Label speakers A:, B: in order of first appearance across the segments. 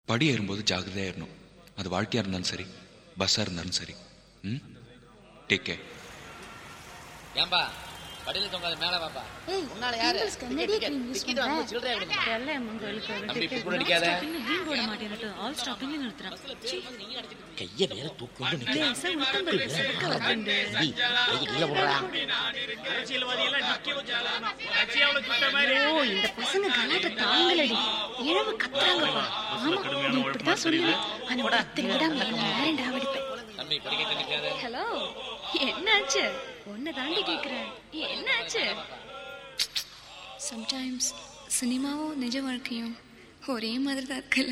A: படி ஏறும்போது ஜாகிரதையாக ஏறணும் அது வாழ்க்கையாக இருந்தாலும் சரி பஸ்ஸாக இருந்தாலும் சரி ம் டேக் கேர்
B: ஏன்பா படியில தொங்காத மேல வாப்பா
C: ஏய்,
B: உன்னால யாரு
C: pimples க்கு immediate cream use
B: டிக்கெட் வாங்க
C: பண்றேன்.
B: சில்லறையா கொடுங்க
D: ಎಲ್ಲ ಮಂಗಳಿಗೆ
B: தம்பி, இப்படி கூட அடிக்காத.
D: green போட மாட்டேன்னுட்டு ஆல் ஸ்டாப்பிங் நிறுத்துறான்
B: கைய வேற தூக்கி நிக்க
D: பேச உத்தம் பேச வருதுண்டு
B: கையை கீழே போடுறா
D: ஓ இந்த பசங்க கலாட்ட தாங்களடி இழவு கத்துறாங்கப்பா ஆமா நீ இப்படிதான் சொல்லுவேன் ஆனா பத்து நிமிடம் வேறண்டா வெடிப்பேன்
B: தம்பி படிக்கட்டு நிக்காத
D: ஹலோ என்னாச்சு ஒன்னு தாண்டி கேக்குறேன் என்னாச்சு
E: சம்டைம்ஸ் சினிமாவும் நிஜ வாழ்க்கையும் ஒரே மாதிரி தான் இருக்குல்ல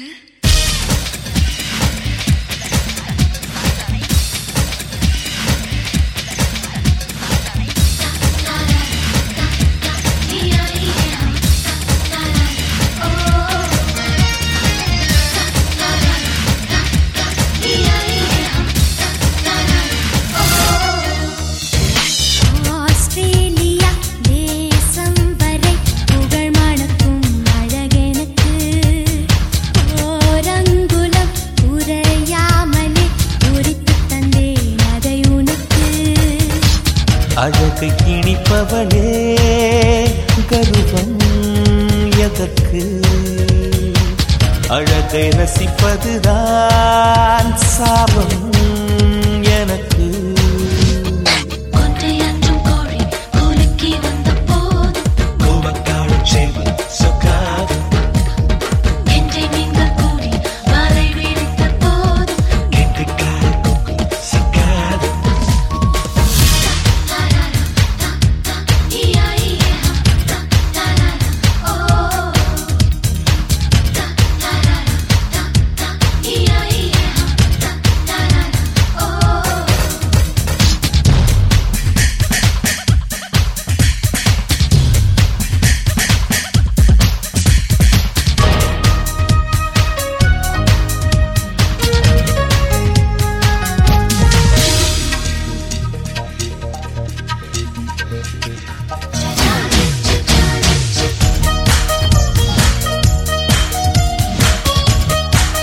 E: ஆஸ்திரேலியா தேசம் வரை புகழ் மணக்கும் அழகெனக்கு ஓரங்குலம் உரையாமலே உரித்து தந்தேன் அதை உனக்கு
F: அழகை இனிப்பவளே கருவம் எதற்கு அழகை ரசிப்பதுதான் சாபம் எனக்கு